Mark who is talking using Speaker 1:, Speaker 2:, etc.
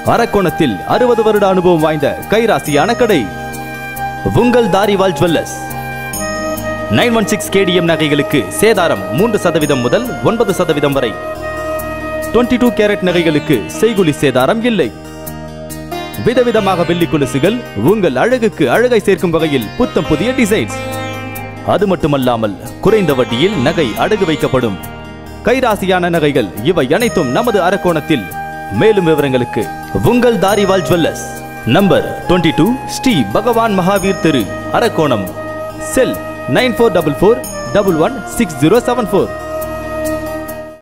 Speaker 1: அரக்கோணத்தில் அறுபது வருட அனுபவம் வாய்ந்த கைராசியான கடை உங்கள் Dhariwal jewellers nine one six KDM நகைகளுக்கு சேதாரம் மூன்று சதவீதம் முதல் ஒன்பது சதவீதம் வரை டுவெண்ட்டி டூ கேரட் நகைகளுக்கு செய்குலி சேதாரம் இல்லை விதவிதமாக வெள்ளி கொலுசுகள் உங்கள் அழகுக்கு அழகை சேர்க்கும் வகையில் புத்தம் புதிய டிசைன்ஸ் அது மட்டுமல்லாமல் குறைந்த வட்டியில் நகை அடகு வைக்கப்படும் கைராசியான நகைகள் இவை அனைத்தும் நமது அரக்கோணத்தில் மேலும் விவரங்களுக்கு உங்கள் Dhariwal jewellers number twenty two Shri Bhagwan Mahavir தெரு Arakkonam cell nine four double four double one six zero seven four